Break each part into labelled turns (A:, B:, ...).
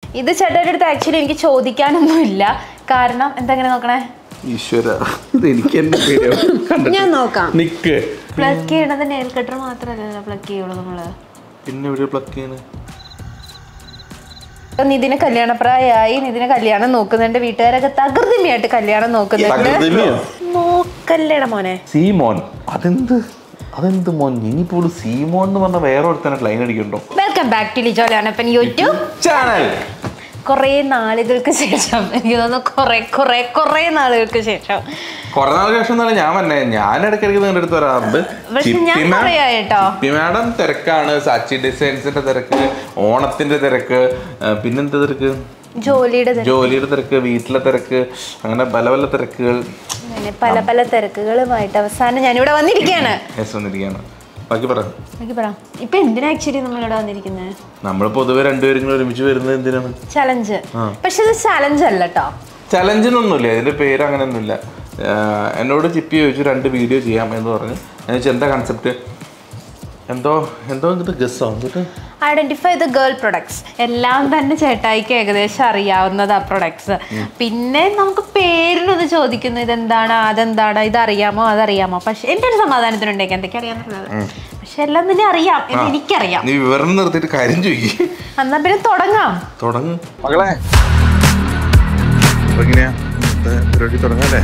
A: ഇത് ചേട്ടൻ്റെ അടുത്ത് ആക്ച്വലി എനിക്ക് ചോദിക്കാനൊന്നുമില്ല കാരണം എന്താ ഇങ്ങനെ നോക്കണേ
B: ഈശ്വര ഇത് എനിക്ക് എന്നെ പേടിയാവും. കണ്ടിട്ട്.
A: ഞാൻ നോക്കാം
B: നിക്ക്
A: പ്ലഗ് ചെയ്യണത് നെയിൽ കട്ടർ മാത്രമല്ലല്ലോ പ്ലഗ് ചെയ്യുള്ളൂ നമ്മള്
B: പിന്നെ എവിടെ പ്ലഗ് ചെയ്യണ്
A: ഇപ്പൊ നിതിന് കല്യാണപ്രായമായി നിതിന് കല്യാണം നോക്കുന്നുണ്ട് വീട്ടുകാരൊക്കെ തകൃതിമയായിട്ട് കല്യാണം നോക്കുന്നുണ്ട്
B: തകൃതിമയോ?
A: നോക്കല്ലേട മോനെ
B: സീമോൻ അതെന്ത് അതെന്ത് മോൻ ഇനിയിപ്പോൾ സീമോൻ എന്ന് പറഞ്ഞ വേറെ ഒരുത്തനെ ലൈൻ അടിക്കണ്ടോ
A: വെൽക്കം ബാക്ക് ടു ലിജോലാനപ്പൻ യൂട്യൂബ്
B: ചാനൽ
A: കുറേ നാളുകൾക്ക് ശേഷം എനിക്ക് തോന്നുന്നു കുറേ കുറേ കുറേ നാളുകൾക്ക് ശേഷം
B: കുറെ നാൾ ശേഷം എന്നാണ് ഞാൻ വന്നെ ഞാൻ ഇടയ്ക്കിടയ്ക്ക് നിങ്ങളുടെ അടുത്ത് വരാറുണ്ട്
A: പക്ഷെ ഞാൻ
B: ചിപ്പി മാം-
A: കുറേ ആയിട്ടോ
B: ചിപ്പി മാഡം തിരക്കാണ് സാച്ചി ഡിസൈൻസിന്റെ തിരക്ക് ഓണത്തിന്റെ തിരക്ക് ആ, പിന്നെന്താ തിരക്ക്
A: ജോലിയുടെ തിരക്ക്,
B: ജോലിയുടെ തിരക്ക് വീട്ടിലെ തിരക്ക് അങ്ങനെ പല പല തിരക്കുകൾ
A: അങ്ങനെ പല പല തിരക്കുകളുമായിട്ട് അവസാനം ഞാനിവിടെ വന്നിരിക്കുകയാണ്
B: എസ് വന്നിരിക്കുകയാണ് ബാക്കി പറ
A: എനിക്ക് പറ ഇപ്പൊ എന്തിനാ ആക്ച്വലി നമ്മളിവിടെ വന്നിരിക്കുന്നത്
B: നമ്മൾ പൊതുവെ രണ്ടുപേരും കൂടെ ഒരുമിച്ച് വരുന്നത് എന്തിനാണ്
A: ചലഞ്ച് പക്ഷെ ഇത് ചലഞ്ച് അല്ല കേട്ടോ
B: ചലഞ്ചിനൊന്നുമില്ല ഇതിന്റെ പേര് അങ്ങനെയൊന്നുമില്ല ആഹ് എന്നോട് ചിപ്പി ചോദിച്ചു രണ്ട് വീഡിയോ ചെയ്യാം എന്ന് പറഞ്ഞു ഞാൻ ചോദിച്ചു എന്താ കൺസെപ്റ്റ് എന്തോ എന്തോ എന്നിട്ട് ഗസ്സോ എന്നിട്ട്
A: ഐഡന്റിഫൈ ദ ഗേൾ പ്രൊഡക്ട്സ് എല്ലാം തന്നെ ചേട്ടായിക്ക് ഏകദേശം അറിയാവുന്നത് ആ പ്രൊഡക്ട്സ് പിന്നെ നമുക്ക് പേരിനൊന്ന് ചോദിക്കുന്നു ഇതെന്താണ് അതെന്താണ് ഇതറിയാമോ അതറിയാമോ പക്ഷെ എൻ്റെ ഒരു സമാധാനത്തിനുണ്ടേക്ക് എന്തൊക്കെ അറിയാന്നുള്ളത് പക്ഷെ എല്ലാം തന്നെ അറിയാം എന്ന് എനിക്കറിയാം
B: നീ വിവരണം നിർത്തിയിട്ട് കാര്യം ചോദിക്കും
A: എന്നാ പിന്നെ തുടങ്ങാം
B: തുടങ്ങും മകളെ അപ്പൊ എങ്ങനെയാ ഇന്നത്തെ പരിപാടി തുടങ്ങാല്ലേ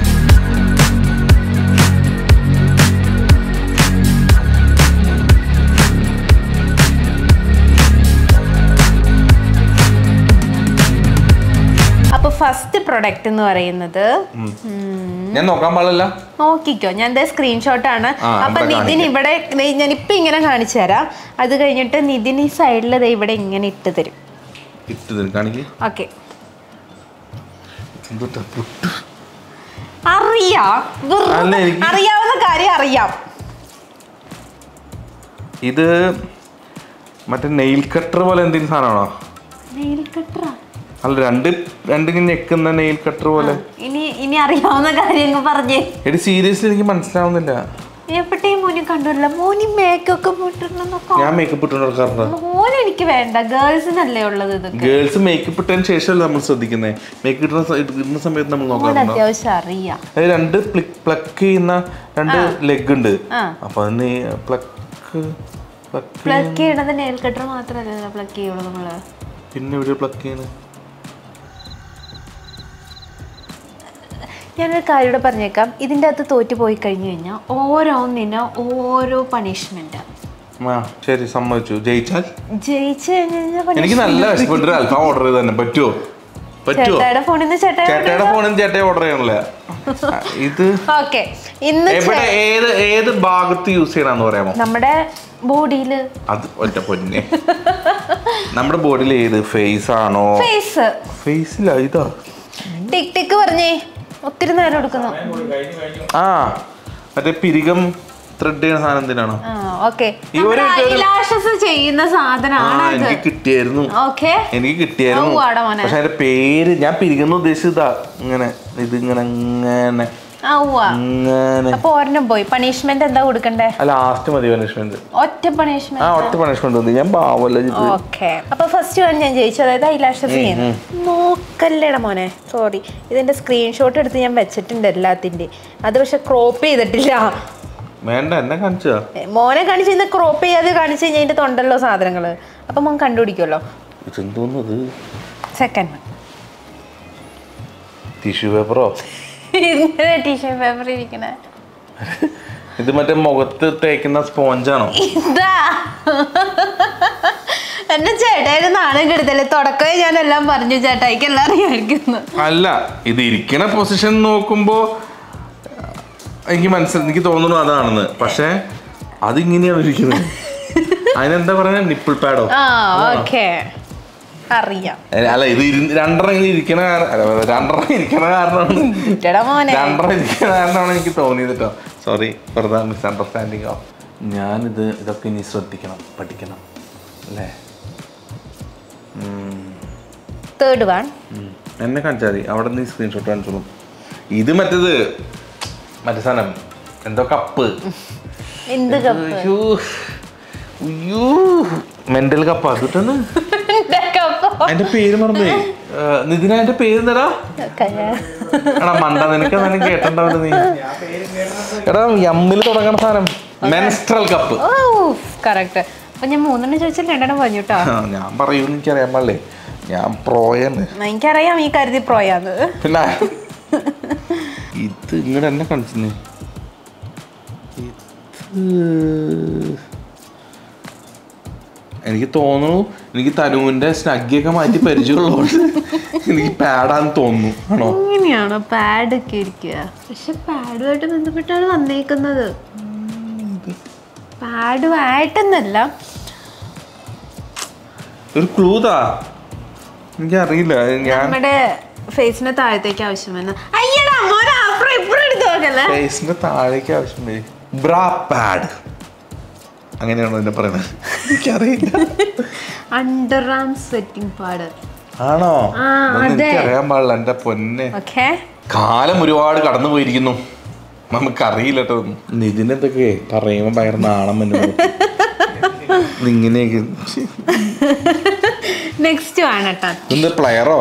A: അപ്പൊ ഫസ്റ്റ് പ്രൊഡക്റ്റ് എന്ന് പറയുന്നത്
B: ഞാൻ നോക്കാൻ പാടില്ല
A: നോക്കിക്കോ ഞാൻ ദേ സ്ക്രീൻഷോട്ട് ആണ്
B: ആ,
A: അപ്പൊ
B: ഇവിടെ
A: നിതിൻ ഇവിടെ ദേ ഞാൻ ഇപ്പൊ ഇങ്ങനെ കാണിച്ചു തരാം അത് കഴിഞ്ഞിട്ട് നിതിൻ ഈ സൈഡിൽ ദേ ഇവിടെ ഇങ്ങനെ ഇട്ട് തരും
B: ഇട്ട് തരും കാണിക്ക്
A: ഓക്കെ
B: എന്തുട്ടാ പുട്ട്
A: അറിയാം വെറുതെ
B: അല്ല, എനിക്ക്
A: അറിയാവുന്ന കാര്യം അറിയാം
B: ഇത് മറ്റേ നെയിൽ കട്ടർ പോലെ എന്തെങ്കിലും സാധനമാണോ
A: നെയിൽ കട്ടറാ
B: അല്ല രണ്ട് രണ്ടിങ്ങനെ ഞെക്കുന്ന നെയിൽ കട്ടർ പോലെ
A: ഇനി ഇനി അറിയാവുന്ന കാര്യങ്ങൾ പറഞ്ഞേ
B: എടി സീരിയസ്ലി എനിക്ക് മനസ്സിലാവുന്നില്ല
A: എപ്പോഴേ മോനെ കണ്ടില്ല മോനി മേക്കൊക്കെ പോയിട്ടുണ്ടെന്നൊക്കെ
B: ഞാൻ മേക്കപ്പ് ഇട്ട് നടക്കാറുണ്ട്
A: മോൻ എനിക്ക് വേണ്ട ഗേൾസിനല്ലേ ഉള്ളത് ഇത്
B: ഗേൾസ് മേക്കപ്പ് ഇട്ടതിന് ശേഷമല്ല നമ്മൾ ശ്രദ്ധിക്കുന്നത് മേക്കപ്പ് ഇടുന്ന സ- ഇടുന്ന സമയത്ത് നമ്മൾ
A: മോൻ
B: നോക്കാറുണ്ടോ
A: അത്യാവശ്യം അറിയാം
B: അത് രണ്ട് പ്ലക്ക് ചെയ്യുന്ന രണ്ട് ലെഗ് ഉണ്ട്
A: ആ.
B: അപ്പൊ അതിന് പ്ലക്ക് പ്ലക്ക്
A: പ്ലഗ് ചെയ്യണത് നെയിൽ കട്ടർ മാത്രമല്ലല്ലോ പ്ലഗ് ചെയ്യുള്ളൂ നമ്മള്
B: പിന്നെ എവിടെ പ്ലക്ക് ചെയ്യുന്നത്
A: ഞാനൊരു കാര്യം കൂടെ പറഞ്ഞേക്കാം ഇതിൻ്റെ അകത്ത് തോറ്റു പോയി കഴിഞ്ഞു കഴിഞ്ഞാൽ ഓരോന്നിനും ഓരോ പണിഷ്മെന്റ്
B: ആ ശരി സമ്മതിച്ചു ജയിച്ചാൽ
A: ജയിച്ചു കഴിഞ്ഞ് കഴിഞ്ഞാൽ
B: എനിക്ക് നല്ല വിശപ്പെട്ട് ഒരു അൽഫാം ഓർഡർ ചെയ്ത് തന്നെ പറ്റുമോ പറ്റുമോ
A: ചേട്ടായുടെ ഫോണിൽ നിന്ന് ചേട്ടാ
B: ചേട്ടയുടെ ഫോണിൽ നിന്ന് ചേട്ടയെ ഓർഡർ ചെയ്യണല്ലേ ആ, ഇത്
A: ഓക്കെ ഇന്ന്
B: എവിടെ ഏത് ഏത് ഭാഗത്ത് യൂസ് ചെയ്യണമെന്ന് പറയാമോ
A: നമ്മുടെ ബോഡിയിൽ
B: അത് ഒറ്റ പൊന്നെ നമ്മുടെ ബോഡിയിൽ ഏത് ഫേസ് ആണോ
A: ഫേസ്
B: ഫേസില ഇതാ
A: ടിക് ടിക്ക് പറഞ്ഞേ ഒത്തിരി നേരം എടുക്കുന്നു
B: ആ മറ്റേ പിരികം ത്രെഡ് ചെയ്യുന്ന സാധനം എന്തിനാണോ
A: ആ ഓക്കെ
B: ഈ ഒരു ഒരു-
A: ഐലാഷസ് ചെയ്യുന്ന
B: ആ
A: സാധനമാണ് അത്
B: എനിക്ക് കിട്ടിയായിരുന്നു
A: ഓക്കെ
B: എനിക്ക് കിട്ടിയായിരുന്നു
A: ഔ, ആടാ മോനെ.
B: പക്ഷെ അതിന്റെ പേര് ഞാൻ പിരിക്കുന്ന ഉദ്ദേശിച്ചതാ ഇങ്ങനെ ഇത് ഇങ്ങനെ ഇങ്ങനെ
A: ആ ഉവ്വ
B: ഇങ്ങനെ
A: അപ്പൊ ഒരെണ്ണം പോയി പണിഷ്മെന്റ് എന്താ കൊടുക്കണ്ടേ
B: ആ ലാസ്റ്റ് മതി പണിഷ്മെന്റ്
A: ഒറ്റ പണിഷ്മെന്റ്
B: ആ ഒറ്റ പണിഷ്മെന്റ് മതി ഞാൻ പാവല്ല ഇത്
A: ഓക്കെ അപ്പൊ ഫസ്റ്റ് വൺ ഞാൻ ജയിച്ചു അതായത് ഐലാഷസ് ചെയ്യുന്നു നോക്കല്ലേടാ മോനെ സോറി ഇതിന്റെ സ്ക്രീൻഷോട്ട് എടുത്ത് ഞാൻ വെച്ചിട്ടുണ്ട് എല്ലാത്തിന്റെ അത് പക്ഷെ ക്രോപ്പ് ചെയ്തിട്ടില്ല
B: വേണ്ട എന്നെ കാണിച്ചതാ
A: ഏ, മോനെ കാണിച്ച് ഇന്ന് ക്രോപ്പ് ചെയ്യാതെ കാണിച്ചു കഴിഞ്ഞാൽ അതിന്റെ തൊണ്ടല്ലോ സാധനങ്ങള് അപ്പൊ മോൻ കണ്ടുപിടിക്കുമല്ലോ
B: ഇതെന്തോന്നത്
A: സെക്കൻഡ് വൺ
B: ടിഷ്യൂ പേപ്പറോ
A: ഇങ്ങനെ ടീഷർ പേപ്പർ ഇരിക്കണേ
B: ഇത് മറ്റേ മുഖത്ത് തേക്കുന്ന സ്പോഞ്ചാണോ
A: ഇതാ എന്റെ ചേട്ടായി നാണം കെടുത്തല്ലേ തുടക്കമേ ഞാൻ എല്ലാം പറഞ്ഞു ചേട്ടായിക്ക് എല്ലാം അറിയാമായിരിക്കുന്നു
B: അല്ല ഇത് ഇരിക്കണ പൊസിഷൻ നോക്കുമ്പോ എനിക്ക് മനസ്സിലായി എനിക്ക് തോന്നുന്നു അതാണെന്ന് പക്ഷെ അതിങ്ങനെയാണ് ഇരിക്കുന്നത് അതിനെന്താ പറയുക നിപ്പിൾ പാഡോ
A: ആ ഓക്കെ അറിയാം
B: അല്ല ഇത് ഇരി- രണ്ടെണ്ണം ഇങ്ങനെ ഇരിക്കണ കാരണം അല്ല, രണ്ടെണ്ണം ഇരിക്കണ കാരണമാണ്
A: ഇറ്റടാ മോനെ
B: രണ്ടെണ്ണം ഇരിക്കണ കാരണമാണ് എനിക്ക് തോന്നിയത് കേട്ടോ സോറി വെറുതെ മിസ് അണ്ടർസ്റ്റാൻഡിങ് ഓഫ് ഞാനിത് ഇതൊക്കെ ഇനി ശ്രദ്ധിക്കണം പഠിക്കണം അല്ലേ
A: തേർഡ് വൺ
B: ഉം. എന്നെ കാണിച്ചാൽ മതി അവിടെ നിന്ന് സ്ക്രീൻഷോട്ട് കാണിച്ചോളൂ ഇത് മറ്റേത് മറ്റേ സാധനം എന്തോ കപ്പ്
A: എന്ത് കപ്പ്
B: മെന്റൽ കപ്പ് അതിട്ടാണ്
A: എന്റെ കപ്പ്
B: അതിന്റെ പേര് മറന്നു നിതിന അതിന്റെ പേര് എന്താടാ എടാ മണ്ട നിനക്ക് തന്നെ കേട്ടിട്ടുണ്ടാവില്ല നീ എടാ എമ്മിൽ തുടങ്ങണ സാധനം മെൻസ്ട്രൽ കപ്പ്
A: ഓ കറക്റ്റ് അപ്പൊ ഞാൻ മൂന്നെണ്ണം ചോദിച്ചാൽ രണ്ടെണ്ണം പറഞ്ഞു കേട്ടോ
B: ഞാൻ പറയൂന്ന് എനിക്കറിയാൻ പാടില്ലേ ഞാൻ പ്രോയാണ്
A: എനിക്കറിയാം ഈ കരുതി പ്രോയാന്ന്
B: പിന്നെ ഇത് ഇങ്ങോട്ട് എന്നെ കാണിച്ചു ഇത് എനിക്ക് തോന്നുന്നു എനിക്ക് തനുവിന്റെ സ്നഗ്ഗിയൊക്കെ മാറ്റി പരിചയമുള്ളതുകൊണ്ട് എനിക്ക് പാടാന്ന് തോന്നുന്നു ആണോ
A: ഇങ്ങനെയാണോ പാഡ് ഒക്കെ ഇരിക്കുക പക്ഷെ പാഡുമായിട്ട് ബന്ധപ്പെട്ടാണ് വന്നേക്കുന്നത് പാഡുമായിട്ടെന്നല്ല
B: ഒരു ക്ലൂതാ എനിക്കറിയില്ല ഞാൻ
A: നമ്മുടെ ഫേസിന് താഴത്തേക്ക് ആവശ്യം വരുന്ന അയ്യടാ മോനെ അപ്പുറം ഇപ്പുറം എടുത്ത് നോക്കല്ലേ
B: ഫേസിന്റെ താഴേക്ക് ആവശ്യം വരും ബ്രാ പാഡ് അങ്ങനെയാണോ എന്നെ പറയുന്നത് എനിക്കറിയില്ല
A: അണ്ടർ ആം സ്വെറ്റിംഗ് പാഡ്
B: ആണോ
A: ആ,
B: ഇതൊന്നും
A: അതെ.
B: എനിക്കറിയാൻ പാടില്ല എന്റെ പൊന്നെ
A: ഓക്കെ
B: കാലം ഒരുപാട് കടന്നു പോയിരിക്കുന്നു നമുക്കറിയില്ല കേട്ടോ ഇതിനെന്തൊക്കെ പറയുമ്പോ ഭയങ്കര നാണം വന്നു ഇങ്ങനെയൊക്കെ
A: നെക്സ്റ്റ് ആണ് കേട്ടോ
B: എന്ത് പ്ലെയറോ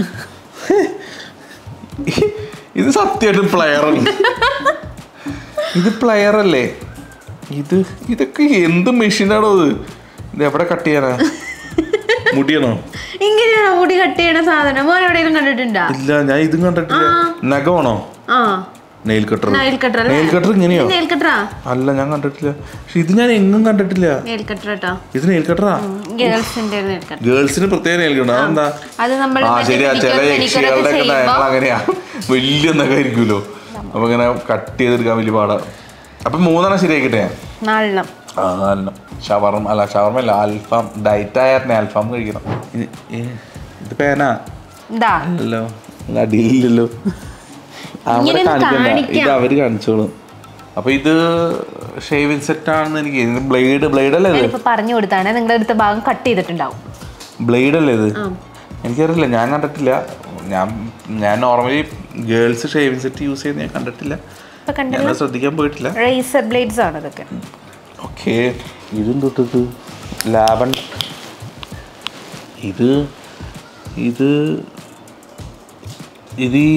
B: ഇത് സത്യമായിട്ടും പ്ലെയറാണ് ഇത് പ്ലെയർ അല്ലേ ഇത് ഇതൊക്കെ എന്ത് മെഷീനാണോ ഇത് ഇത് എവിടെ കട്ട് ചെയ്യാനാ മുടിയണോ
A: ഇങ്ങനെയാണോ മുടി കട്ട് ചെയ്യണ സാധനം മോൻ എവിടെയെങ്കിലും കണ്ടിട്ടുണ്ടോ
B: ഇല്ല ഞാൻ ഇതും കണ്ടിട്ടില്ല നഖമാണോ
A: ആ
B: nail cutter
A: nail cutter
B: nail cutter ഇങ്ങനെയോ
A: നെയിൽ കട്ടറാ
B: അല്ല ഞാൻ കണ്ടിട്ടില്ല പക്ഷെ ഇത് ഞാൻ എങ്ങും കണ്ടിട്ടില്ല
A: നെയിൽ കട്ടർ കേട്ടോ
B: ഇത് നെയിൽ കട്ടറാ
A: ഗേൾസിന്റെ നെയിൽ കട്ടർ
B: ഗേൾസിന് പ്രത്യേക നെയിൽ കട്ടർ അതെന്താ
A: അത് നമ്മൾ
B: ആ ശരിയാ ചില യക്ഷികളുടെ ഒക്കെ നഖങ്ങൾ അങ്ങനെയാ വലിയ നഖമായിരിക്കുമല്ലോ അപ്പൊ ഇങ്ങനെ കട്ട് ചെയ്തെടുക്കാൻ വലിയ പാടാ അപ്പൊ മൂന്നെണ്ണം ശരിയാക്കിട്ടെ
A: നാലെണ്ണം
B: ആ നാലെണ്ണം ഷവർമ അല്ല ഷവർമ അല്ല അൽഫാം ഡയറ്റ് ആയിരുന്നെ അൽഫാം കഴിക്കണം ഇത് ഏ- ഇത് പേനാ
A: എന്താ
B: അല്ലല്ലോ ഇത് അടിയില്ലല്ലോ അവിടെ
A: ഇങ്ങനെ ഒന്ന്
B: കാണിക്കണ്ട
A: കാണിക്കാം.
B: ഇത് അവര് കാണിച്ചോളും അപ്പൊ ഇത് ഷേവിങ് സെറ്റ് ആണെന്ന് എനിക്ക് ബ്ലേഡ് ബ്ലേഡ് അല്ലേ ഇത്
A: ഞാനിപ്പോ പറഞ്ഞു കൊടുത്താണ് നിങ്ങളുടെ അടുത്ത ഭാഗം കട്ട് ചെയ്തിട്ടുണ്ടാവും
B: ബ്ലേഡ് അല്ലേ ഇത്
A: ആ.
B: എനിക്കറിയില്ല ഞാൻ കണ്ടിട്ടില്ല ഞാൻ ഞാൻ normally girls shaving set use ചെയ്യുന്നത് ഞാൻ കണ്ടിട്ടില്ല
A: ഇപ്പൊ കണ്ടില്ല
B: ഞാൻ ശ്രദ്ധിക്കാൻ പോയിട്ടില്ല
A: റേസർ ബ്ലേഡ്സ് ആണ് ഇതൊക്കെ
B: ഓക്കെ ഇതും തൊട്ടത് ലാവൺ ഇത് ഇത് ഇത് ഈ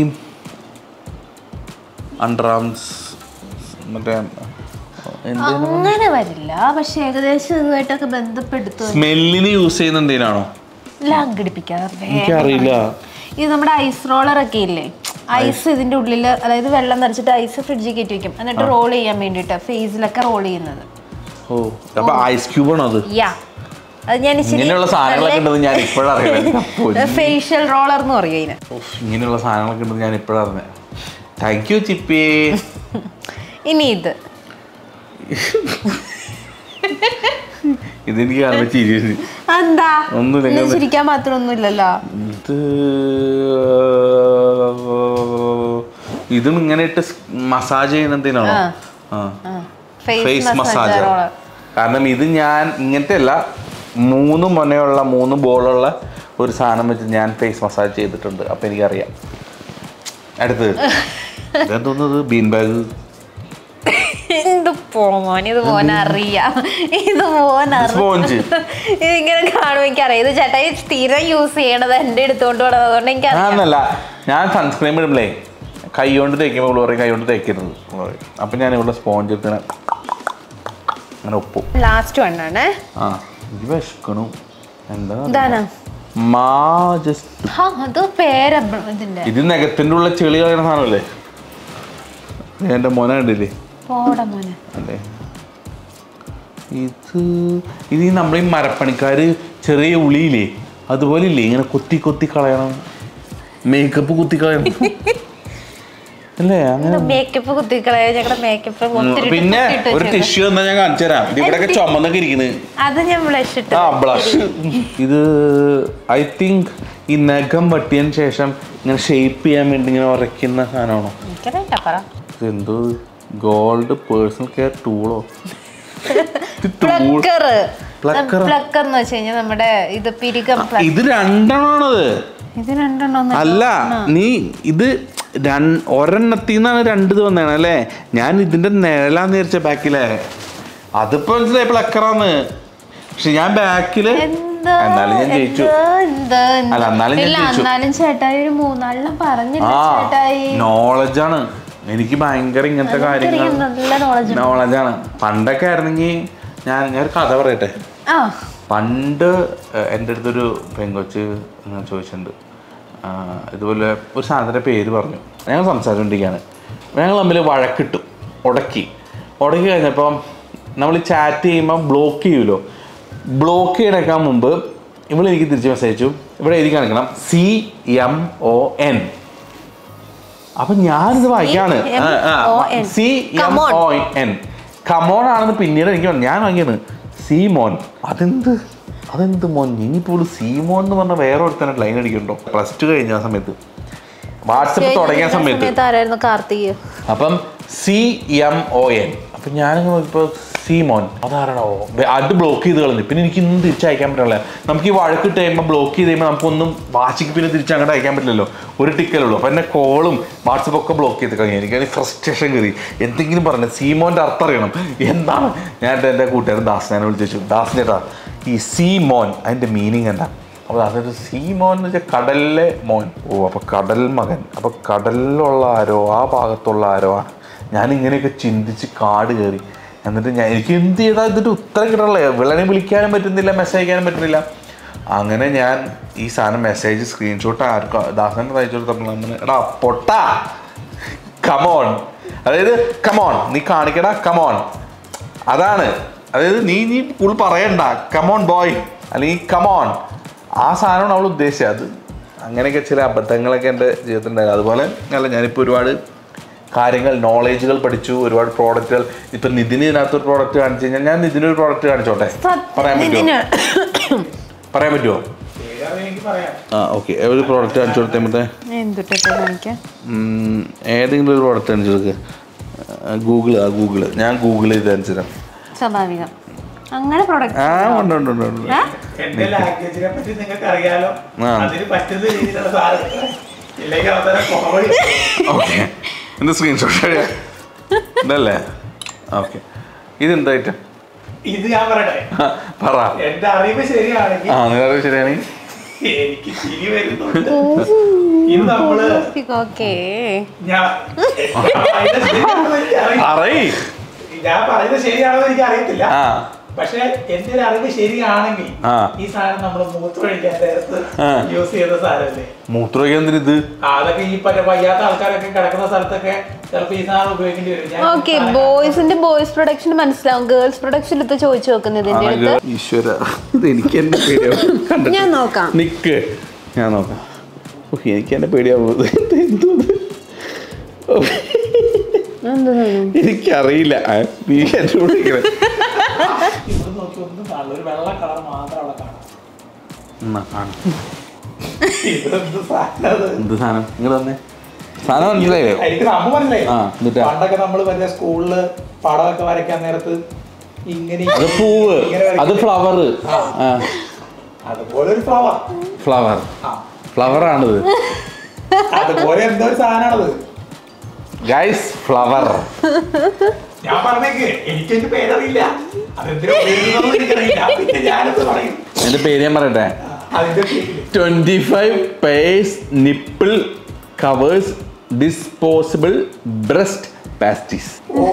B: അണ്ടർആംസ് മറ്റേ എന്തിനാ
A: അങ്ങനെ വരില്ല പക്ഷെ ഏകദേശം ഇതുമായിട്ടൊക്കെ ബന്ധപ്പെടുത്തു
B: സ്മെല്ലിന് യൂസ് ചെയ്യുന്ന എന്തിനാണോ
A: ലാഗടിപ്പിക്കാതെ
B: എനിക്കറിയില്ല
A: ഇത് നമ്മുടെ ഐസ് റോളർ ഒക്കെ ഇല്ലേ ഐസ് ഇതിന്റെ ഉള്ളിൽ അതായത് വെള്ളം നിറച്ചിട്ട് ഐസ് ഫ്രിഡ്ജിൽ കയറ്റി വെക്കും എന്നിട്ട് റോൾ ചെയ്യാൻ വേണ്ടിയിട്ട് ഫേസിലൊക്കെ റോൾ ചെയ്യുന്നത്
B: ഓ അപ്പൊ ഐസ് ക്യൂബ് ആണോ അത്
A: യാ അത് ഞാൻ
B: ഇങ്ങനെയുള്ള സാധനങ്ങളൊക്കെ ഉണ്ടെന്ന് ഞാൻ ഇപ്പോഴറിയാം
A: ഫേഷ്യൽ റോളർ എന്ന് പറയും അതിന്
B: ഇങ്ങനെയുള്ള സാധനങ്ങളൊക്കെ ഉണ്ടെന്ന് ഞാൻ ഇപ്പോഴറിഞ്ഞ താങ്ക് യു ചിപ്പി
A: ഇനി ഇത്
B: ഇതെനിക്ക് കാണുമ്പോൾ ചിരി വരും.
A: എന്താ
B: ഒന്നുമില്ല,
A: ഇന്ന്
B: ഇങ്ങനെ-
A: ചിരിക്കാൻ മാത്രമൊന്നും ഇല്ലല്ലോ
B: ഇത് ഇതും ഇങ്ങനെ ഇട്ട് മസാജ് ചെയ്യുന്ന എന്തിനാണോ
A: ആ.
B: ആ
A: face
B: face
A: massage
B: massage
A: roller
B: കാരണം ഇത് ഞാൻ ഇങ്ങനത്തെ അല്ല മൂന്ന് മുനയുള്ള മൂന്ന് ബോളുള്ള ഒരു സാധനം വെച്ച് ഞാൻ ഫേസ് മസാജ് ചെയ്തിട്ടുണ്ട് അപ്പൊ എനിക്കറിയാം അടുത്ത് ഇതെന്തോന്നത് ബീൻ ബാഗ്
A: എന്ത് പോമോൻ ഇത് മോൻ അറിയാം ഇത് മോൻ
B: സ്പോഞ്ച്
A: ഇതിങ്ങനെ കാണുമ്പോൾ എനിക്കറിയാം ഇത് ചേട്ടാ ഈ സ്ഥിരം യൂസ് ചെയ്യണത് എൻ്റെ എടുത്തോണ്ട് പോണത് അതുകൊണ്ട് എനിക്കറിയാം
B: ഞാനല്ല ഞാൻ സൺസ്ക്രീൻ ഇടുമ്പളേ കൈ കൊണ്ട് തേക്കുമ്പോൾ ഇവിടെ പറയും കൈ കൊണ്ട് തേക്കരുത് എന്ന് പറയും. അപ്പൊ ഞാൻ ഇവിടെ സ്പോഞ്ച് എടുത്ത് ഇങ്ങനെ അങ്ങനെ ഒപ്പും
A: ലാസ്റ്റ് വണ്ണാണ്
B: ആ ഇത് വിശക്കണു എന്താ
A: ഇതാണ്
B: മാ ജസ്റ്റ്
A: ഹാ അത് പേര ഇതിന്റെ
B: ഇത് നഖത്തിന്റെ ഉള്ള ചെളി കളയുന്ന സാധനമല്ലേ എന്റെ മോന കണ്ടില്ലേ
A: പോട മോനെ
B: അല്ലേ ഇത് ഇത് ഈ നമ്മളീ മരപ്പണിക്കാര് ചെറിയ ഉളിയില്ലേ അതുപോലെ ഇല്ലേ ഇങ്ങനെ കൊത്തി കൊത്തി കളയണം മേക്കപ്പ് കുത്തി കളയണം അല്ലേ അങ്ങനെ
A: മേക്കപ്പ് കുത്തിക്കളയ ഞങ്ങളുടെ മേക്കപ്പ് ഒത്തിരി
B: പിന്നെ
A: ഇട്ട്
B: ഒരു
A: വെച്ചേക്ക.
B: ടിഷ്യൂ എന്നാ ഞാൻ കാണിച്ചു തരാം ഇത് ഇവിടെയൊക്കെ ചുമന്നൊക്കെ ഇരിക്കുന്നത്
A: അത് ഞാൻ ബ്ലഷ് ഇട്ട്
B: ആ ബ്ലഷ് ഇത് ഐ തിങ്ക് ഈ നഖം വെട്ടിയതിന് ശേഷം ഇങ്ങനെ ഷേപ്പ് ചെയ്യാൻ വേണ്ടി ഇങ്ങനെ ഉറയ്ക്കുന്ന സാധനമാണോ
A: എനിക്കറിയില്ല പറ
B: ഇത് എന്തോ ഗോൾഡ് പേഴ്സണൽ കെയർ ടൂളോ ടൂൾ
A: പ്ലക്കർ
B: Plucker.
A: പ്ലക്കർ എന്ന് വെച്ച് കഴിഞ്ഞാൽ നമ്മുടെ ഇത് പിരികം plug.
B: ഇത് രണ്ടെണ്ണമാണത്
A: ഇത് രണ്ടെണ്ണം ഒന്ന്
B: അല്ല നീ ഇത് രൺ- ഒരെണ്ണത്തിൽ നിന്നാണ് രണ്ട് ഇത് വന്നതാണ് അല്ലേ ഞാൻ ഇതിന്റെ നിഴലാന്ന് വിചാരിച്ച ബാക്കിലെ അതിപ്പോ മനസ്സിലായി പ്ലക്കറാന്ന് പക്ഷെ ഞാൻ ബാക്കില്
A: എന്ത് എന്താ
B: എന്നാലും ഞാൻ ജയിച്ചു.
A: എന്താ, എന്താ, എന്താ?
B: അല്ല, എന്നാലും ഞാൻ
A: ഇല്ല
B: ജയിച്ചു.
A: എന്നാലും ചേട്ടായി ഒരു മൂന്നാളിനെ പറഞ്ഞില്ല
B: ആ
A: ചേട്ടായി
B: നോളജാണ് എനിക്ക് ഭയങ്കര ഇങ്ങനത്തെ കാര്യങ്ങൾ
A: എനിക്കറിയാം, നല്ല നോളജ്
B: നോളജാണ് പണ്ടൊക്കെ ആയിരുന്നെങ്കിൽ ഞാൻ ഞാൻ ഒരു കഥ പറയട്ടെ
A: ആ
B: പണ്ട് ഏഹ്, എൻ്റെ അടുത്തൊരു പെങ്കൊച്ച് ഇങ്ങനെ ചോദിച്ചിട്ടുണ്ട് ആ, ഇതുപോലെ ഒരു സാധനത്തിൻ്റെ പേര് പറഞ്ഞു ഞങ്ങൾ സംസാരിച്ചുകൊണ്ടിരിക്കുകയാണ് ഞങ്ങൾ തമ്മിൽ വഴക്കിട്ടു ഉടക്കി ഉടക്കി കഴിഞ്ഞപ്പം നമ്മൾ ചാറ്റ് ചെയ്യുമ്പോൾ ബ്ലോക്ക് ചെയ്യുമല്ലോ ബ്ലോക്ക് ചെയ്യണേക്കാൻ മുമ്പ് ഇവിടെ എനിക്ക് തിരിച്ച് മെസ്സേജ് അയച്ചു ഇവിടെ എഴുതി കാണിക്കണം സി എം ഒ എൻ അപ്പം ഞാനിത് വായിക്കാണ്
A: C-M-O-N.
B: C M
A: Come on.
B: O N come on ആണെന്ന് പിന്നീട് എനിക്ക് വന്നു. ഞാൻ വാങ്ങിയത് സി മോൻ അതെന്ത് അതെന്ത് മോൻ ഇനിയിപ്പോൾ സി മോൻ എന്ന് പറഞ്ഞ വേറെ ഒരുത്തന്നെ ലൈൻ അടിക്കണ്ടോ പ്ലസ് ടു കഴിഞ്ഞ ആ സമയത്ത് വാട്സപ്പ് തുടങ്ങിയ സമയത്ത്
A: ആരായിരുന്നു കാർത്തിക്
B: അപ്പം സി എം ഒ എൻ അപ്പം ഞാനിങ്ങനെ നോക്കിയപ്പോൾ സി മോൻ അതാരണോ അത് ബ്ലോക്ക് ചെയ്ത് കളഞ്ഞു പിന്നെ എനിക്ക് ഇന്നും തിരിച്ചയക്കാൻ പറ്റില്ല നമുക്ക് ഈ വഴക്കിട്ട് കഴിയുമ്പോൾ ബ്ലോക്ക് ചെയ്ത് കഴിയുമ്പോൾ നമുക്കൊന്നും വാശിക്ക് പിന്നെ തിരിച്ച് അങ്ങോട്ട് അയക്കാൻ പറ്റില്ലല്ലോ ഒരു ടിക്കലുള്ളൂ അപ്പം എന്നെ കോളും വാട്സപ്പ് ഒക്കെ ബ്ലോക്ക് ചെയ്ത് കഴിഞ്ഞു എനിക്ക് ഫ്രസ്ട്രേഷൻ കയറി എന്തെങ്കിലും പറഞ്ഞു സീമോൻ്റെ അർത്ഥം അറിയണം എന്താണ് ഞാൻ എൻ്റെ കൂട്ടുകാരൻ ദാസനെ വിളിച്ചു ദാസിനേട്ടാ ഈ സി മോൻ അതിൻ്റെ മീനിങ് എന്താ അപ്പോൾ അതൊരു സീ മോൻ എന്ന് വെച്ചാൽ കടലിലെ മോൻ ഓ അപ്പോൾ കടൽ മകൻ അപ്പോൾ കടലിലുള്ള ആരോ ആ ഭാഗത്തുള്ള ആരോ ആണ് ഞാൻ ഇങ്ങനെയൊക്കെ ചിന്തിച്ച് കാട് കയറി എന്നിട്ട് ഞാൻ എനിക്ക് എന്ത് ചെയ്താൽ ഇതിട്ട് ഉത്തരം കിട്ടണല്ലേ വിളനെ വിളിക്കാനും പറ്റുന്നില്ല മെസ്സേജ് അയക്കാനും പറ്റുന്നില്ല അങ്ങനെ ഞാൻ ഈ സാധനം മെസ്സേജ് സ്ക്രീൻഷോട്ട് ആർക്കും ദാസൻ അയച്ചു കൊടുത്തപ്പോൾ അങ്ങനെ എടാ പൊട്ടാ കമോൺ അതായത് കമോൺ നീ കാണിക്കടാ കമോൺ അതാണ് അതായത് നീ നീ ഫുൾ പറയണ്ട കമോൺ ബോയ് അല്ലെങ്കിൽ കമോൺ ആ സാധനമാണ് അവൾ ഉദ്ദേശിച്ചത് അത് അങ്ങനെയൊക്കെ ചില അബദ്ധങ്ങളൊക്കെ എൻ്റെ ജീവിതത്തിൽ ഉണ്ടായിരുന്നു അതുപോലെ അല്ല ഞാനിപ്പോൾ ഒരുപാട് കാര്യങ്ങൾ നോളേജുകൾ പഠിച്ചു ഒരുപാട് പ്രോഡക്റ്റുകൾ ഇപ്പം നിതിന് ഇതിനകത്ത് ഒരു പ്രോഡക്റ്റ് കാണിച്ചു കഴിഞ്ഞാൽ ഞാൻ നിതിന് ഒരു പ്രോഡക്റ്റ് കാണിച്ചോട്ടെ പറയാൻ പറ്റുമോ പറയാൻ പറ്റുമോ
C: എനിക്ക് പറയാം
B: ആ ഓക്കെ ഒരു പ്രോഡക്റ്റ് കാണിച്ചു കൊടുത്തേ മറ്റേ
A: എന്തുട്ടെ കാണിക്കാം
B: ഉം, ഏതെങ്കിലും ഒരു പ്രോഡക്റ്റ് കാണിച്ചു കൊടുക്കുക ഗൂഗിൾ ആ ഗൂഗിൾ ഞാൻ ഗൂഗിൾ ചെയ്ത് കാണിച്ചു തരാം
A: സ്വാഭാവികം അങ്ങനെ പ്രൊഡക്റ്റ്
B: ആ ഉണ്ട് ഉണ്ട് ഉണ്ട് ഉണ്ട്
C: എന്റെ ലാംഗ്വേജിനെ പറ്റി നിങ്ങൾക്ക് അറിയാലോ
B: ആ.
C: അതിന് പറ്റുന്ന രീതിയിലുള്ള സാധനങ്ങൾ ഇല്ലെങ്കിൽ അവസാനം കോമഡി
B: ഓക്കെ എൻ്റെ സ്ക്രീൻഷോട്ട് ഇതല്ലേ ഓക്കെ ഇതെന്താ ഐറ്റം
C: ഇത് ഞാൻ പറയട്ടെ
B: പറ
C: എന്റെ അറിവ് ശരിയാണെങ്കിൽ
B: ആ നിങ്ങളുടെ ശരിയാണ്
C: എനിക്ക് ചിരി വരുന്നുണ്ട് ഇത് നമ്മള്
A: ഓക്കേ
C: ഞാൻ പറയുന്നത് ശരിയാണെന്ന് എനിക്കറിയില്ല.
B: അറിയ്
C: ഞാൻ പറയുന്നത് ശരിയാണെന്ന് എനിക്ക് അറിയത്തില്ല
B: ആ
C: പക്ഷെ എന്റെ ഒരു അറിവ് ശരിയാണെങ്കിൽ
B: ആ.
C: ഈ സാധനം നമ്മൾ മൂത്രമൊഴിക്കാൻ നേരത്ത്
B: ആ.
C: യൂസ് ചെയ്യുന്ന സാധനമല്ലേ
B: മൂത്രമൊഴിക്കാൻ ഇത്
C: ആ, അതൊക്കെ ഈ പറ്റ വയ്യാത്ത ആൾക്കാരൊക്കെ കിടക്കുന്ന സ്ഥലത്തൊക്കെ ചിലപ്പോ ഈ സാധനം ഉപയോഗിക്കേണ്ടി വരും ഞാൻ ഈ
A: ഓക്കെ
C: സാധനം
A: ബോയ്സിന്റെ ബോയ്സ് പ്രൊഡക്ഷൻ മനസ്സിലാവും ഗേൾസ് പ്രൊഡക്ഷൻ എടുത്ത് ചോദിച്ചു നോക്കുന്നത് ഇതിന്റെ അടുത്ത്
B: ഈശ്വര ഇത് എനിക്ക് എന്നെ പേടിയാവും കണ്ടിട്ട്.
A: ഞാൻ നോക്കാം
B: നിക്ക് ഞാൻ നോക്കാം ഓ, എനിക്ക് എന്നെ പേടിയാവുന്നത് ഇത് എന്തോന്ന്? ഓ, എനിക്കറിയില്ല ആ, നീ എന്നോട് ഇങ്ങനെ.
C: ഇവിടെ നോക്കി ഒന്നും കാണില്ല ഒരു വെള്ള കളർ മാത്രം അവിടെ കാണാം
B: എന്നാ, കാണ്.
C: ഇതെന്ത് സാധനം അത്?
B: എന്ത് സാധനം നിങ്ങൾ തന്നെ സാധനം മനസ്സിലായോ
C: എനിക്ക് നമ്മ മനസ്സിലായി
B: ആ, എന്നിട്ടാ?
C: പണ്ടൊക്കെ നമ്മൾ മറ്റേ സ്കൂളില് പടമൊക്കെ വരയ്ക്കാൻ നേരത്ത് ഇങ്ങനെ
B: അത് പൂവ്
C: ഇങ്ങനെ
B: അത്
C: വരയ്ക്കും.
B: ഫ്ലവർ
C: ആ. അതുപോലെ ഒരു ഫ്ലവർ
B: ഫ്ലവർ
C: ആ
B: ഫ്ലവർ ആണിത്
C: അതുപോലെ എന്തോ ഒരു സാധനമാണത്
B: ഗൈസ് ഫ്ലവർ
C: ഞാൻ പറഞ്ഞേക്ക് എനിക്ക് എന്റെ പേരറിയില്ല അതെന്തിനാ ഉപയോഗിക്കുന്നതെന്ന് എനിക്കറിയില്ല പിന്നെ ഞാനത് പറയും
B: എൻ്റെ പേര് ഞാൻ പറയട്ടെ
C: അതിന്റെ പേരില്
B: twenty five pairs nipple covers disposable breast pasties
C: ഓ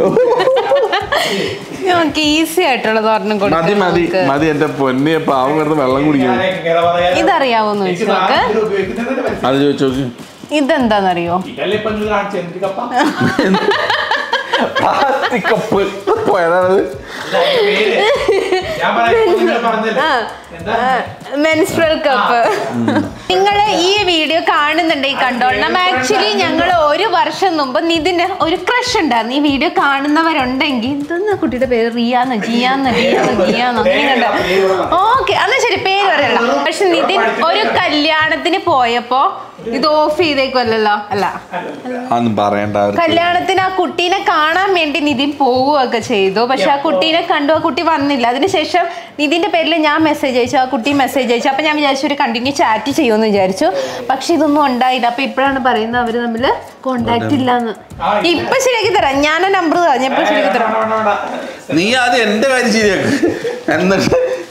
A: നമുക്ക് ഈസി ആയിട്ടുള്ളത് ഒരെണ്ണം
B: മതി മതി
A: കൊടുക്കാം
B: മതി എന്റെ പൊന്നിയെ പാവം കിടന്ന് വെള്ളം കുടിക്കണം
C: ഞാൻ എങ്ങനെ പറയാനാ?
A: ഇതറിയാവോന്ന്
C: എനിക്ക്
A: ചോദിച്ചു നോക്ക്.
C: സാധനം ഉപയോഗിക്കുന്നതിന്റെ മനസ്സിലായി.
B: അത് ചോദിച്ചു നോക്കി
A: ഇതെന്താന്നറിയോ
C: ഇതല്ലേ ഇപ്പൊ നിങ്ങൾ കാണിച്ച എന്തിരിക്കപ്പ
B: പ്ലാസ്റ്റിക് കപ്പ് പോയതാണത്
C: പേര് ഞാൻ പറയാം ഇപ്പൊ നിങ്ങൾ പറഞ്ഞല്ലോ എന്താ
A: മെൻസ്ട്രൽ കപ്പ് നിങ്ങൾ ഈ വീഡിയോ കാണുന്നുണ്ടെങ്കിൽ കണ്ടോളണം ആക്ച്വലി ഞങ്ങൾ ഒരു വർഷം മുമ്പ് നിതിന് ഒരു ക്രഷ് ഉണ്ടായിരുന്നു ഈ വീഡിയോ കാണുന്നവരുണ്ടെങ്കിൽ എന്തെന്നാ കുട്ടിയുടെ പേര് റിയാന്ന് ജിയാന്ന് റിയാന്ന് ജിയാന്ന് അങ്ങനെ കണ്ടോ ഓക്കെ എന്നാ ശരി പേര് പറയല്ല പക്ഷെ നിതിൻ ഒരു കല്യാണത്തിന് പോയപ്പോ ഇത് ഓഫ് ചെയ്തേക്കുമല്ലോ അല്ല
B: അതൊന്നും പറയണ്ട അവർക്ക്
A: കല്യാണത്തിന് ആ കുട്ടീനെ കാണാൻ വേണ്ടി നിതിൻ പോവുകയൊക്കെ ചെയ്തു പക്ഷെ ആ കുട്ടീനെ കണ്ടു ആ കുട്ടി വന്നില്ല അതിനുശേഷം നിതിന്റെ പേരിൽ ഞാൻ മെസ്സേജ് അയച്ചു ആ കുട്ടി മെസ്സേജ് അയച്ചു അപ്പൊ ഞാൻ വിചാരിച്ചു ഒരു കണ്ടിന്യൂ ചാറ്റ് ചെയ്യുമെന്ന് വിചാരിച്ചു പക്ഷെ ഇതൊന്നും ഉണ്ടായില്ല അപ്പൊ ഇപ്പോഴാണ് പറയുന്നത് അവര് തമ്മില് കോണ്ടാക്ട് ഇല്ലാന്ന് ഇപ്പൊ ശരിയാക്കി തരാം ഞാൻ ആ നമ്പർ തരാം ഞാൻ ഇപ്പൊ ശരിയാക്കി തരാം
C: വേണ്ട, വേണ്ട, വേണ്ട.
B: നീ ആദ്യം എന്റെ കാര്യം ശരിയാക്ക് എന്നിട്ട്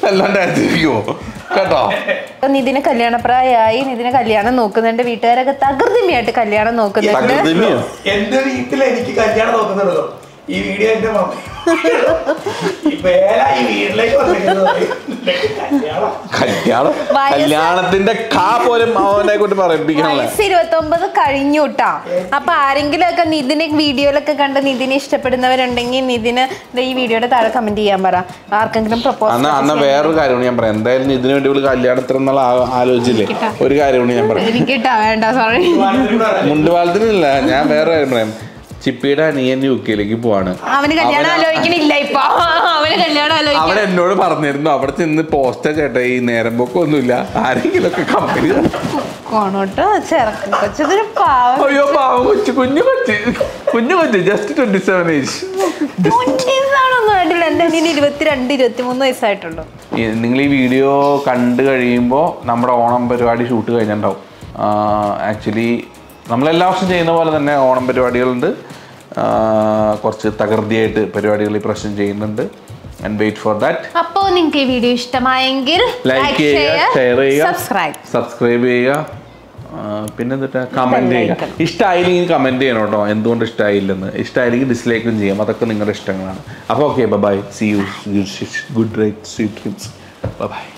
B: അല്ലാണ്ട് ആയിരിക്കുമോ കേട്ടോ
A: നിതിന് കല്യാണപ്രായമായി നിതിന് കല്യാണം നോക്കുന്നുണ്ട് വീട്ടുകാരൊക്കെ തകൃതിമയായിട്ട് കല്യാണം നോക്കുന്നുണ്ട്
B: തകൃതിമയോ
C: എന്റെ വീട്ടിൽ എനിക്ക് കല്യാണം നോക്കുന്നുണ്ടല്ലോ ഈ വീഡിയോ എന്റെ മമ്മി ഈ വേല ഈ വീട്ടിലേക്ക് വന്നിരിക്കുന്നത് നിനക്ക് കല്യാണം
B: കല്യാണം
A: വയസ്സ്-
B: കല്യാണത്തിന്റെ കാ പോലും അവനെ കൊണ്ട് പറയിപ്പിക്കാനുള്ള
A: വയസ്സ് ഇരുപത്തി ഒമ്പത് കഴിഞ്ഞു കേട്ടാ അപ്പൊ ആരെങ്കിലും ഒക്കെ നിതിന് വീഡിയോയിലൊക്കെ കണ്ട് നിതിനെ ഇഷ്ടപ്പെടുന്നവരുണ്ടെങ്കിൽ നിതിന് ദേ ഈ വീഡിയോയുടെ താഴെ കമന്റ് ചെയ്യാൻ പറ ആർക്കെങ്കിലും
B: അന്ന് അന്ന്
A: പ്രപ്പോസ്
B: വേറൊരു കാര്യമാണ് ഞാൻ പറയാം എന്തായാലും ഇതിനു വേണ്ടി ഇവള് കല്യാണത്തിന് എന്നുള്ള ആ- ആലോചിച്ചില്ലേ ഒരു കാര്യമാണ് ഞാൻ പറയാം
A: എനിക്ക് ഇട്ടാ വേണ്ട സോറി
B: മുണ്ടുപാലത്തിനില്ല ഞാൻ വേറെ കാര്യം പറയാം ചിപ്പിയുടെ അനിയൻ യു കെയിലേക്ക് പോവാണ്
A: അവന് കല്യാണം
B: അവന്
A: ആലോചിക്കണില്ല ഇപ്പൊ അവന് കല്യാണം
B: അവിടെ
A: ആലോചിക്കണം
B: എന്നോട് പറഞ്ഞിരുന്നു അവിടെ ചെന്ന് പോസ്റ്റർ ചേട്ടാ ഈ നേരം പൊക്കൊന്നുമില്ല ആരെങ്കിലും ഒക്കെ കമ്പനി
A: കോണോട്ടോ ചെറുക്കൻ കൊച്ചതൊരു പാവം
B: അയ്യോ പാവം കൊച്ചു കുഞ്ഞു കൊച്ച് കുഞ്ഞു കൊച്ച് ജസ്റ്റ് ട്വന്റി സെവൻ ഏജ്
A: ആണൊന്നും ആയിട്ടില്ല എൻ്റെ അനിയന് ഇരുപത്തിരണ്ട് ഇരുപത്തിമൂന്ന് വയസ്സായിട്ടുള്ളൂ
B: നിങ്ങൾ ഈ വീഡിയോ കണ്ടു കഴിയുമ്പോൾ നമ്മുടെ ഓണം പരിപാടി ഷൂട്ട് കഴിഞ്ഞിട്ടുണ്ടാവും ആക്ച്വലി നമ്മളെല്ലാ വർഷം ചെയ്യുന്ന പോലെ തന്നെ ഓണം പരിപാടികളുണ്ട് ആ, കുറച്ച് തകൃതിയായിട്ട് പരിപാടികൾ ഈ പ്രാവശ്യം ചെയ്യുന്നുണ്ട് ആൻഡ് വെയിറ്റ് ഫോർ ദാറ്റ്
A: അപ്പോ നിങ്ങൾക്ക് ഈ വീഡിയോ ഇഷ്ടമായെങ്കിൽ
B: ലൈക്ക് ചെയ്യുക ഷെയർ ചെയ്യുക
A: സബ്സ്ക്രൈബ്
B: സബ്സ്ക്രൈബ് ചെയ്യുക ആ, പിന്നെ എന്നിട്ട് കമൻറ്റ് ചെയ്യുക
A: Bell icon.
B: ഇഷ്ടമായില്ലെങ്കിൽ കമൻറ്റ് ചെയ്യണം കേട്ടോ എന്തുകൊണ്ട് ഇഷ്ടമായില്ലെന്ന് ഇഷ്ടമായില്ലെങ്കിൽ ഡിസ്ലൈക്കും ചെയ്യാം അതൊക്കെ നിങ്ങളുടെ ഇഷ്ടങ്ങളാണ് അപ്പോൾ okay bye see you good night sweet dreams by